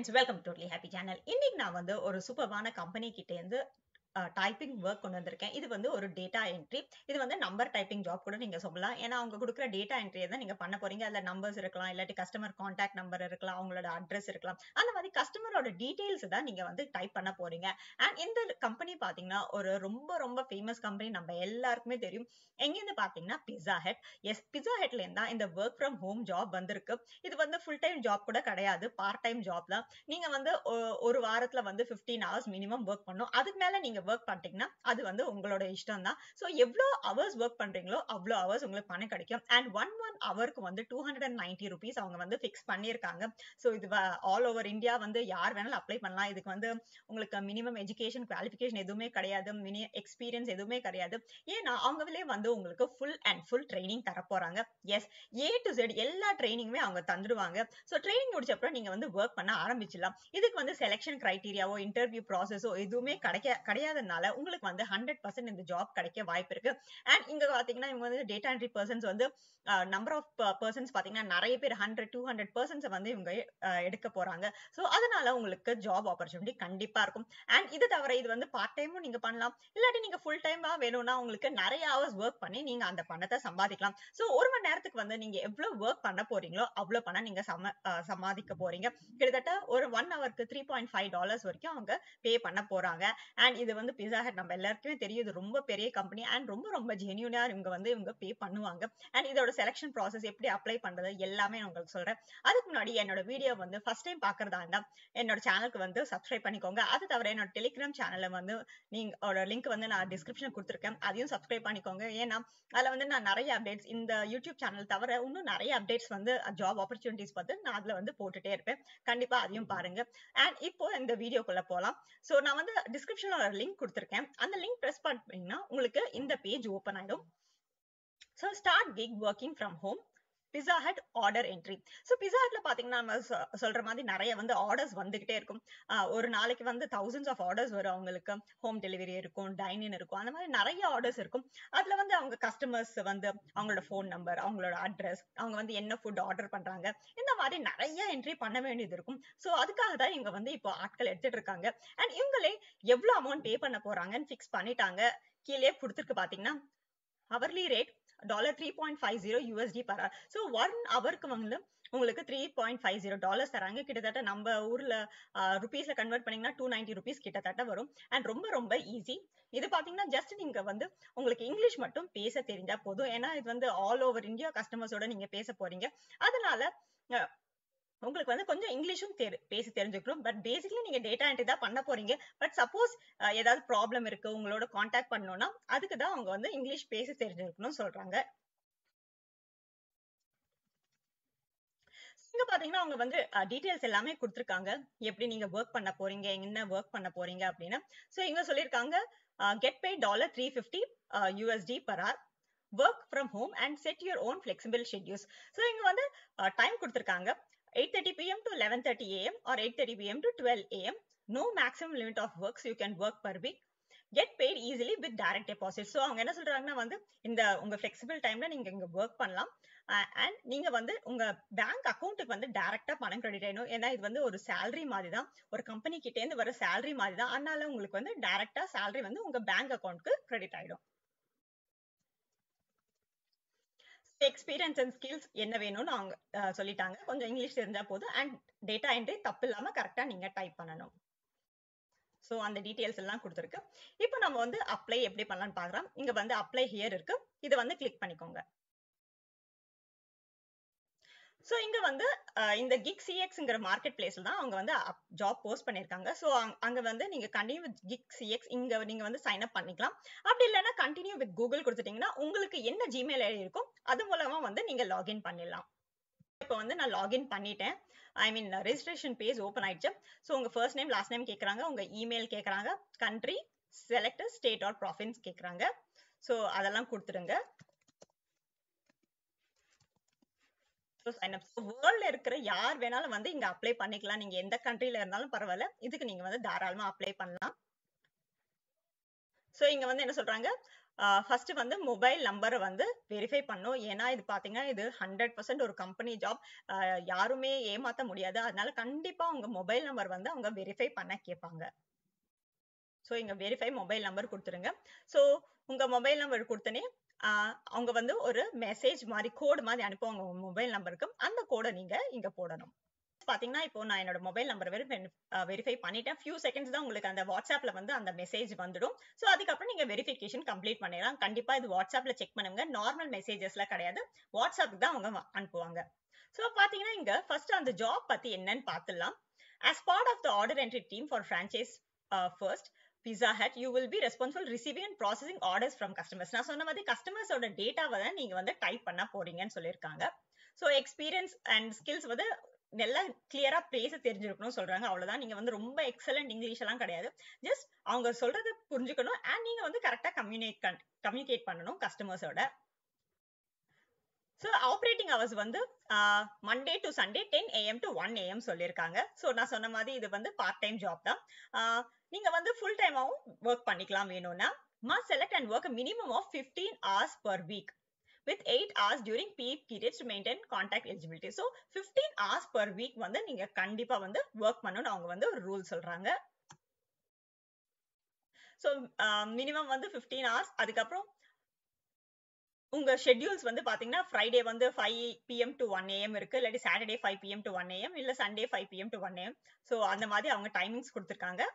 Friends welcome to happy channel இன்னைக்கு நான் வந்து ஒரு சூப்பர்வான கம்பெனி கிட்ட இருந்து டைப்பிங் ஒர்க் கொண்டு வந்திருக்கேன் இது வந்து ஒரு டேட்டா என்ட்ரி இது வந்து நம்பர் டைப்பிங் ஜாப் கூட நீங்க சொல்லலாம் ஏன்னா அவங்க கொடுக்குற டேட்டா என்ட்ரியை தான் நீங்க பண்ண போறீங்க அதுல நம்பர்ஸ் இருக்கலாம் இல்லாட்டி கஸ்டமர் கான்டாக்ட் நம்பர் இருக்கலாம் அவங்களோட அட்ரஸ் இருக்கலாம் அந்த மாதிரி கஸ்டமரோட டீடைல்ஸ் தான் நீங்க வந்து டைப் பண்ண போறீங்க அண்ட் இந்த கம்பெனி பாத்தீங்கன்னா ஒரு ரொம்ப ரொம்ப ஃபேமஸ் கம்பெனி நம்ம எல்லாருக்குமே தெரியும் எங்கேருந்து பாத்தீங்கன்னா பிஸா ஹெட் எஸ் பிஸா ஹெட்ல இருந்தா இந்த ஒர்க் ஃப்ரம் ஹோம் ஜாப் வந்திருக்கு இது வந்து ஃபுல் டைம் ஜாப் கூட கிடையாது பார்ட் டைம் ஜாப் தான் நீங்க வந்து ஒரு வாரத்துல வந்து பிப்டீன் ஹவர்ஸ் மினிமம் ஒர்க் பண்ணும் அதுக்கு மேல நீங்க ஒர்க் பண்ணிட்டீங்கன்னா அது வந்து உங்களோட இஷ்டம் தான் ஸோ எவ்வளோ ஹவர்ஸ் ஒர்க் பண்றீங்களோ அவ்வளோ ஹவர்ஸ் உங்களுக்கு பணம் கிடைக்கும் அண்ட் ஒன் ஒன் ஹவருக்கு வந்து two hundred and ninety rupees அவங்க வந்து ஃபிக்ஸ் பண்ணியிருக்காங்க ஸோ இது ஆல் ஓவர் இந்தியா வந்து யார் வேணாலும் அப்ளை பண்ணலாம் இதுக்கு வந்து உங்களுக்கு மினிமம் எஜுகேஷன் குவாலிஃபிகேஷன் எதுவுமே கிடையாது மினி எக்ஸ்பீரியன்ஸ் எதுவுமே கிடையாது ஏன்னா அவங்களே வந்து உங்களுக்கு ஃபுல் அண்ட் ஃபுல் ட்ரைனிங் தர போறாங்க எஸ் ஏ டு செட் எல்லா ட்ரைனிங்குமே அவங்க தந்துடுவாங்க ஸோ ட்ரைனிங் முடிச்ச அப்புறம் நீங்க வந்து ஒர்க் பண்ண ஆரம்பிச்சிடலாம் இதுக்கு வந்து செலெக்ஷன் கிரைட்டீரியாவோ இன்டர்வியூ ப்ராசஸோ எதுவுமே கிடைக்க கிடையாதனால உங்களுக்கு வந்து ஹண்ட்ரட் பர்சன்ட் இந்த ஜாப் கிடைக்க வாய்ப்பு இருக்கு அண்ட் இங்க பாத்தீங்கன்னா இவங்க வந்து டேட்டா என்ட்ரி பர்சன்ஸ் வந்து நம்பர் ஆஃப் பர்சன்ஸ் பாத்தீங்கன்னா நிறைய பேர் ஹண்ட்ரட் டூ ஹண்ட்ரட் பர்சன்ஸ் வந்து இவங்க எடுக்க போறாங்க ஸோ அதனால உங்களுக்கு ஜாப் ஆப்பர்ச்சுனிட்டி கண்டிப்பா இருக்கும் அண்ட் இது தவிர இது வந்து பார்ட் டைமும் நீங்க பண்ணலாம் இல்லாட்டி நீங்க ஃபுல் டைமா வேணும்னா உங்களுக்கு நிறைய ஹவர்ஸ் ஒர்க் பண்ணி நீங்க அந்த பணத்தை சம்பாதிக்கலாம் ஸோ ஒரு மணி நேரத்துக்கு வந்து நீங்க எவ்வளவு ஒர்க் பண்ண போறீங்களோ அவ்வளவு பணம் நீங்க சம சம்பாதிக்க போறீங்க கிட்டத்தட்ட ஒரு ஒன் ஹவருக்கு த்ரீ பாயிண்ட் ஃபைவ் டாலர்ஸ் வரைக்கும் அவங்க பே பண்ண போறாங்க அண்ட் இது வந்து பிஸா ஹெட் நம்ம எல்லாருக்குமே தெரியும் இது ரொம்ப பெரிய கம்பெனி அண்ட் ரொம்ப ரொம்ப ஜென்யூனா இவங்க வந்து இவங்க பே பண்ணுவாங்க அண்ட் இதோட செலக்ஷன் ப்ராசஸ் எப்படி அப்ளை பண்றது எல்லாமே நான் உங்களுக்கு சொல்றேன் அதுக்கு முன்னாடி என்னோட வீடியோ வந்து ஃபர்ஸ்ட் டைம் பாக்குறதா இருந்தா என்னோட சேனலுக்கு வந்து சப்ஸ்கிரைப் பண்ணிக்கோங்க அது தவிர என்னோட டெலிகிராம் சேனல்ல வந்து நீங்க லிங்க் வந்து நான் டிஸ்கிரிப்ஷன் கொடுத்துருக்கேன் அதையும் சப்ஸ்கிரைப் பண்ணிக்கோங்க ஏன்னா அதுல வந்து நான் நிறைய அப்டேட்ஸ் இந்த யூடியூப் சேனல் தவிர இன்னும் நிறைய அப்டேட்ஸ் வந்து ஜாப் ஆப்பர்ச்சுனிட்டிஸ் பார்த்து நான் அதுல வந்து போட்டுட்டே இருப்பேன் கண்டிப்பா அதையும் பாருங்க அண்ட் இப்போ இந்த வீடியோக்குள்ள போலாம் சோ நான் வந்து டிஸ்கிரிப்ஷன்ல ஒரு லிங்க் கொடுத்துருக்கேன் அந்த லிங்க் ப்ரெஸ் பண்ணீங்கன்னா உங்களுக்கு இந்த பேஜ் ஓப்பன் ஆயிடும் so start gig working from home Pizza Hut order entry so Pizza ஹட்ல பாத்தீங்கன்னா நம்ம சொல்ற மாதிரி நிறைய வந்து ஆர்டர்ஸ் வந்துகிட்டே இருக்கும் ஒரு நாளைக்கு வந்து தௌசண்ட்ஸ் ஆஃப் ஆர்டர்ஸ் வரும் அவங்களுக்கு ஹோம் டெலிவரி இருக்கும் டைனிங் இருக்கும் அந்த மாதிரி நிறைய ஆர்டர்ஸ் இருக்கும் அதுல வந்து அவங்க கஸ்டமர்ஸ் வந்து அவங்களோட ஃபோன் நம்பர் அவங்களோட அட்ரஸ் அவங்க வந்து என்ன ஃபுட் ஆர்டர் பண்றாங்க இந்த மாதிரி நிறைய என்ட்ரி பண்ண வேண்டியது இருக்கும் ஸோ அதுக்காக தான் இவங்க வந்து இப்போ ஆட்கள் எடுத்துட்டு இருக்காங்க அண்ட் இவங்களே எவ்வளவு அமௌண்ட் பே பண்ண போறாங்கன்னு ஃபிக்ஸ் பண்ணிட்டாங்க கீழே கொடுத்துருக்கு பாத்தீங்கன்னா hourly rate dollar three point five zero USD per hour so one ஹவருக்கு வந்து உங்களுக்கு three point five zero dollars தராங்க கிட்டத்தட்ட நம்ம ஊர்ல ருபீஸ்ல கன்வெர்ட் பண்ணீங்கன்னா டூ நைன்டி ருபீஸ் கிட்டத்தட்ட வரும் அண்ட் ரொம்ப ரொம்ப ஈஸி இது பாத்தீங்கன்னா ஜஸ்ட் நீங்க வந்து உங்களுக்கு இங்கிலீஷ் மட்டும் பேச தெரிஞ்சா போதும் ஏன்னா இது வந்து ஆல் ஓவர் இந்தியா கஸ்டமர்ஸோட நீங்க பேச போறீங்க அதனால உங்களுக்கு வந்து கொஞ்சம் இங்கிலீஷும் தெரி பேசி தெரிஞ்சுக்கணும் பட் பேசிக்கலி நீங்க டேட்டா என்ட்ரி தான் பண்ண போறீங்க பட் சப்போஸ் ஏதாவது ப்ராப்ளம் இருக்கு உங்களோட காண்டாக்ட் பண்ணணும்னா அதுக்கு தான் அவங்க வந்து இங்கிலீஷ் பேசி தெரிஞ்சிருக்கணும்னு சொல்றாங்க இங்க பாத்தீங்கன்னா அவங்க வந்து டீடைல்ஸ் எல்லாமே கொடுத்துருக்காங்க எப்படி நீங்க ஒர்க் பண்ண போறீங்க என்ன ஒர்க் பண்ண போறீங்க அப்படின்னு சோ இங்க சொல்லியிருக்காங்க get pay dollar three fifty USD per hour work from home and set your own flexible schedules so இங்க வந்து டைம் கொடுத்துருக்காங்க 8:30 p.m. to 11:30 a.m. or 8:30 p.m. to 12 a.m. No maximum limit of works you can work per week. Get paid easily with direct deposit so அவங்க என்ன சொல்றாங்கன்னா வந்து இந்த உங்க flexible டைம்ல நீங்க இங்க ஒர்க் பண்ணலாம் அண்ட் நீங்க வந்து உங்க பேங்க் அக்கௌண்ட்டுக்கு வந்து டைரக்டா பணம் கிரெடிட் ஆயிடும் ஏன்னா இது வந்து ஒரு சேலரி மாதிரி தான் ஒரு கம்பெனி கிட்டே இருந்து வர சேலரி மாதிரி தான் அதனால உங்களுக்கு வந்து டைரக்டா சேலரி வந்து உங்க பேங்க் அக்கௌண்ட்க்கு கிரெடிட் ஆயிடும் எக்ஸ்பீரியன்ஸ் அண்ட் ஸ்கில்ஸ் என்ன வேணும்னு அவங்க சொல்லிட்டாங்க கொஞ்சம் இங்கிலீஷ் தெரிஞ்சா போதும் அண்ட் டேட்டா என்ட்ரி தப்பு இல்லாம கரெக்டா நீங்க டைப் பண்ணணும் ஸோ அந்த டீட்டெயில்ஸ் எல்லாம் கொடுத்துருக்கு இப்போ நம்ம வந்து அப்ளை எப்படி பண்ணலாம்னு பாக்குறோம் இங்க வந்து அப்ளை ஹியர் இருக்கு இதை வந்து கிளிக் பண்ணிக்கோங்க ஸோ இங்க வந்து இந்த கிக் சிஎக்ஸ்ங்கிற மார்க்கெட் பிளேஸ்ல தான் அவங்க வந்து ஜாப் போஸ்ட் பண்ணிருக்காங்க ஸோ அங்க வந்து நீங்க கண்டினியூ வித் கிக் சிஎக்ஸ் இங்க நீங்க வந்து சைன் அப் பண்ணிக்கலாம் அப்படி இல்லைன்னா கண்டினியூ வித் கூகுள் கொடுத்துட்டீங்கன்னா உங்களுக்கு என்ன ஜிமெயில் ஐடி இருக்கும் அது மூலமா வந்து நீங்க லாகின் பண்ணிடலாம் இப்போ வந்து நான் லாகின் பண்ணிட்டேன் I mean registration page open ஆயிடுச்சு ஸோ உங்க ஃபர்ஸ்ட் நேம் லாஸ்ட் நேம் கேட்குறாங்க உங்க இமெயில் கேட்குறாங்க country select state or province கேட்குறாங்க ஸோ அதெல்லாம் கொடுத்துருங்க வேர்ல்ட்ல இருக்கிற யார் வேணாலும் வந்து இங்க அப்ளை பண்ணிக்கலாம் நீங்க எந்த கண்ட்ரில இருந்தாலும் பரவாயில்ல இதுக்கு நீங்க வந்து தாராளமா அப்ளை பண்ணலாம் சோ இங்க வந்து என்ன சொல்றாங்க ஃபர்ஸ்ட் வந்து மொபைல் நம்பரை வந்து வெரிஃபை பண்ணும் ஏன்னா இது பாத்தீங்கன்னா இது ஹண்ட்ரட் பர்சன்ட் ஒரு கம்பெனி ஜாப் யாருமே ஏமாத்த முடியாது அதனால கண்டிப்பா உங்க மொபைல் நம்பர் வந்து அவங்க வெரிஃபை பண்ண கேட்பாங்க ஸோ இங்க வெரிஃபை மொபைல் நம்பர் கொடுத்துருங்க ஸோ உங்க மொபைல் நம்பர் கொடுத்தனே அவங்க வந்து ஒரு மெசேஜ் மாதிரி கோடு மாதிரி அனுப்புவாங்க உங்க மொபைல் நம்பருக்கு அந்த கோடை நீங்க இங்க போடணும் பாத்தீங்கன்னா இப்போ நான் என்னோட மொபைல் நம்பர் வெரிஃபை பண்ணிட்டேன் ஃபியூ செகண்ட்ஸ் தான் உங்களுக்கு அந்த வாட்ஸ்அப்ல வந்து அந்த மெசேஜ் வந்துடும் ஸோ அதுக்கப்புறம் நீங்க வெரிஃபிகேஷன் கம்ப்ளீட் பண்ணிடலாம் கண்டிப்பா இது வாட்ஸ்அப்ல செக் பண்ணுங்க நார்மல் மெசேஜஸ்ல கிடையாது வாட்ஸ்அப் தான் அவங்க அனுப்புவாங்க ஸோ பாத்தீங்கன்னா இங்க ஃபர்ஸ்ட் அந்த ஜாப் பத்தி என்னன்னு பார்த்துடலாம் as part of the order entry team for franchise uh, first Pizza Hut, you will be responsible receiving and processing orders from customers. நான் சொன்ன மாதிரி கஸ்டமர்ஸோட டேட்டாவை தான் நீங்க வந்து டைப் பண்ண போறீங்கன்னு சொல்லியிருக்காங்க ஸோ எக்ஸ்பீரியன்ஸ் அண்ட் ஸ்கில்ஸ் வந்து நல்லா கிளியரா பேச தெரிஞ்சிருக்கணும் சொல்றாங்க அவ்வளவுதான் நீங்க வந்து ரொம்ப எக்ஸலண்ட் இங்கிலீஷ் எல்லாம் கிடையாது ஜஸ்ட் அவங்க சொல்றது புரிஞ்சுக்கணும் அண்ட் நீங்க வந்து கரெக்டா கம்யூனிகேட் கம்யூனிகேட் பண்ணணும் கஸ்டமர்ஸோட ஸோ ஆப்ரேட்டிங் ஹவர்ஸ் வந்து Monday to Sunday ten AM to one AM சொல்லியிருக்காங்க ஸோ நான் சொன்ன மாதிரி இது வந்து பார்ட் டைம் ஜாப் தான் நீங்க வந்து ஃபுல் டைமாவும் ஒர்க் பண்ணிக்கலாம் வேணும்னா must select and work a minimum of 15 hours per week with 8 hours during peak periods to maintain contact eligibility. So 15 hours per week வந்து நீங்க கண்டிப்பா வந்து ஒர்க் பண்ணணும் அவங்க வந்து ஒரு ரூல் சொல்றாங்க ஸோ மினிமம் வந்து 15 hours அதுக்கப்புறம் உங்க ஷெட்யூல்ஸ் வந்து பாத்தீங்கன்னா ஃப்ரைடே வந்து five PM to one AM இருக்கு இல்லாட்டி Saturday five PM to one AM இல்ல Sunday five PM to one AM so அந்த மாதிரி அவங்க டைமிங்ஸ் கொடுத்துருக்காங்க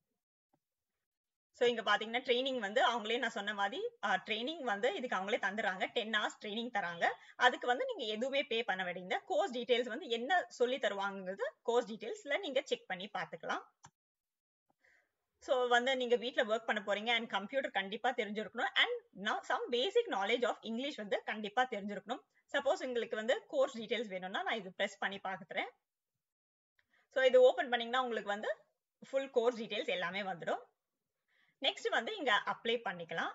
ஸோ இங்க பாத்தீங்கன்னா ட்ரைனிங் வந்து அவங்களே நான் சொன்ன மாதிரி ட்ரைனிங் வந்து இதுக்கு அவங்களே தந்துடுறாங்க டென் ஹவர்ஸ் ட்ரைனிங் தராங்க அதுக்கு வந்து நீங்க எதுவுமே பே பண்ண வேண்டியது கோர்ஸ் டீடைல்ஸ் வந்து என்ன சொல்லி தருவாங்கிறது கோர்ஸ் டீடைல்ஸ்ல நீங்க செக் பண்ணி பாத்துக்கலாம் ஸோ வந்து நீங்க வீட்ல ஒர்க் பண்ண போறீங்க அண்ட் கம்ப்யூட்டர் கண்டிப்பா தெரிஞ்சிருக்கணும் and some basic knowledge of English வந்து கண்டிப்பா தெரிஞ்சிருக்கணும் சப்போஸ் உங்களுக்கு வந்து கோர்ஸ் டீடைல்ஸ் வேணும்னா நான் இது ப்ரெஸ் பண்ணி பாக்குறேன் ஸோ இது ஓபன் பண்ணீங்கன்னா உங்களுக்கு வந்து ஃபுல் கோர்ஸ் டீடைல்ஸ் எல்லாமே வந்துடும் நெக்ஸ்ட் வந்து இங்க அப்ளை பண்ணிக்கலாம்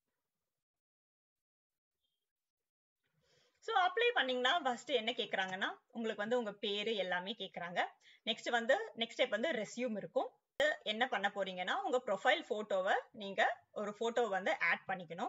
ஸோ அப்ளை பண்ணீங்கன்னா ஃபர்ஸ்ட் என்ன கேக்குறாங்கன்னா உங்களுக்கு வந்து உங்க பேரு எல்லாமே கேக்குறாங்க நெக்ஸ்ட் வந்து நெக்ஸ்ட் ஸ்டெப் வந்து ரெஸ்யூம் இருக்கும் என்ன பண்ண போறீங்கன்னா உங்க ப்ரொஃபைல் போட்டோவை நீங்க ஒரு போட்டோ வந்து ஆட் பண்ணிக்கணும்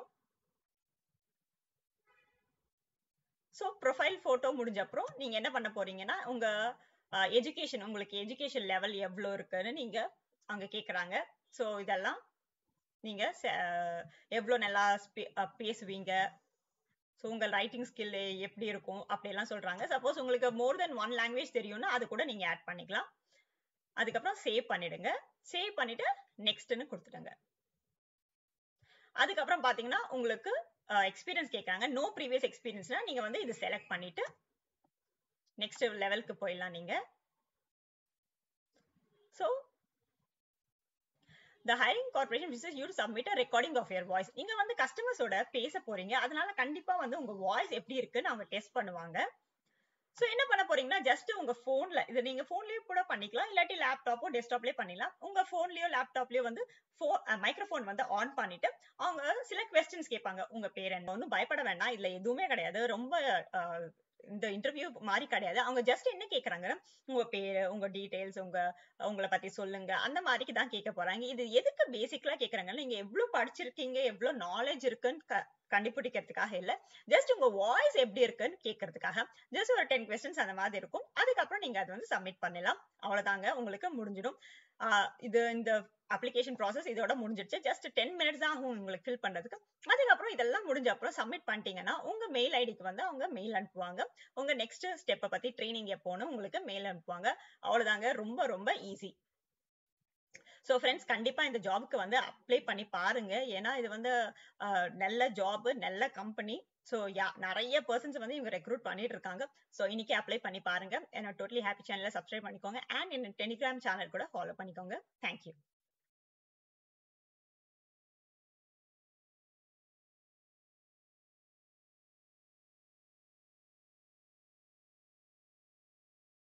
ஸோ ப்ரொஃபைல் போட்டோ முடிஞ்ச அப்புறம் நீங்க என்ன பண்ண போறீங்கன்னா உங்க எஜுகேஷன் உங்களுக்கு எஜுகேஷன் லெவல் எவ்வளோ இருக்குன்னு நீங்க அங்க கேக்குறாங்க ஸோ இதெல்லாம் நீங்க எவ்வளோ நல்லா பேசுவீங்க ஸோ உங்கள் ரைட்டிங் ஸ்கில் எப்படி இருக்கும் அப்படியெல்லாம் சொல்றாங்க சப்போஸ் உங்களுக்கு மோர் தென் ஒன் லாங்குவேஜ் தெரியும்னா அது கூட நீங்க ஆட் பண்ணிக்கலாம் அதுக்கப்புறம் சேவ் பண்ணிடுங்க சேவ் பண்ணிட்டு நெக்ஸ்ட்னு கொடுத்துடுங்க அதுக்கப்புறம் பாத்தீங்கன்னா உங்களுக்கு எக்ஸ்பீரியன்ஸ் கேட்கறாங்க நோ ப்ரீவியஸ் எக்ஸ்பீரியன்ஸ்னா நீங்க வந்து இது செலக்ட் பண்ணிட்டு நெக்ஸ்ட் லெவலுக்கு போயிடலாம் நீங்க so the hiring corporation wishes you to submit a recording of your voice நீங்க வந்து கஸ்டமர்ஸோட பேச போறீங்க அதனால கண்டிப்பா வந்து உங்க வாய்ஸ் எப்படி இருக்குன்னு அவங்க டெஸ்ட் பண்ணுவாங்க சோ என்ன பண்ண போறீங்கன்னா ஜஸ்ட் உங்க போன்ல இது நீங்க போன்லயே கூட பண்ணிக்கலாம் இல்லாட்டி லேப்டாப்போ டெஸ்க்டாப்லயே பண்ணிடலாம் உங்க போன்லயோ லேப்டாப்லயோ வந்து மைக்ரோஃபோன் வந்து ஆன் பண்ணிட்டு அவங்க சில கொஸ்டின்ஸ் கேட்பாங்க உங்க பேர் என்ன வந்து பயப்பட வேண்டாம் இதுல எதுவுமே கிடையாது ரொம்ப இந்த இன்டர்வியூ மாதிரி கிடையாது அவங்க ஜஸ்ட் என்ன கேக்குறாங்க உங்க பேரு உங்க டீடைல்ஸ் உங்க உங்களை பத்தி சொல்லுங்க அந்த மாதிரிக்கு தான் கேட்க போறாங்க இது எதுக்கு பேசிக்கலா கேக்குறாங்க நீங்க எவ்வளவு படிச்சிருக்கீங்க எவ்வளவு நாலேஜ் இருக்குன்னு கண்டுபிடிக்கிறதுக்காக இல்ல ஜஸ்ட் உங்க வாய்ஸ் எப்படி இருக்குன்னு கேட்கறதுக்காக ஜஸ்ட் ஒரு டென் கொஸ்டின்ஸ் அந்த மாதிரி இருக்கும் அதுக்கப்புறம் நீங்க அதை வந்து சப்மிட் பண்ணலாம் அவ்வளவுதாங்க உங்களுக்கு முடிஞ்சிடும் இது இந்த அப்ளிகேஷன் ப்ராசஸ் இதோட முடிஞ்சிடுச்சு ஜஸ்ட் டென் மினிட்ஸ் தான் ஆகும் உங்களுக்கு ஃபில் பண்றதுக்கு அதுக்கப்புறம் இதெல்லாம் முடிஞ்ச அப்புறம் சப்மிட் பண்ணிட்டீங்கன்னா உங்க மெயில் ஐடிக்கு வந்து அவங்க மெயில் அனுப்புவாங்க உங்க நெக்ஸ்ட் ஸ்டெப்பை பத்தி ட்ரைனிங் எப்போன்னு உங்களுக்கு மெயில் அனுப்புவாங்க அவ்வளவுதாங்க ரொம்ப ரொம்ப ஈஸி ஸோ ஃப்ரெண்ட்ஸ் கண்டிப்பா இந்த ஜாபுக்கு வந்து அப்ளை பண்ணி பாருங்க ஏன்னா இது வந்து நல்ல ஜாப் நல்ல கம்பெனி ஸோ யா நிறைய பர்சன்ஸ் வந்து இவங்க ரெக்ரூட் பண்ணிட்டு இருக்காங்க ஸோ இன்னைக்கு அப்ளை பண்ணி பாருங்க என்னோட டோட்டலி ஹாப்பி சேனலை சப்ஸ்கிரைப் பண்ணிக்கோங்க அண்ட் என்ன டெலிகிராம் சேனல் கூட ஃபாலோ பண்ணிக்கோங்க தேங்க்யூ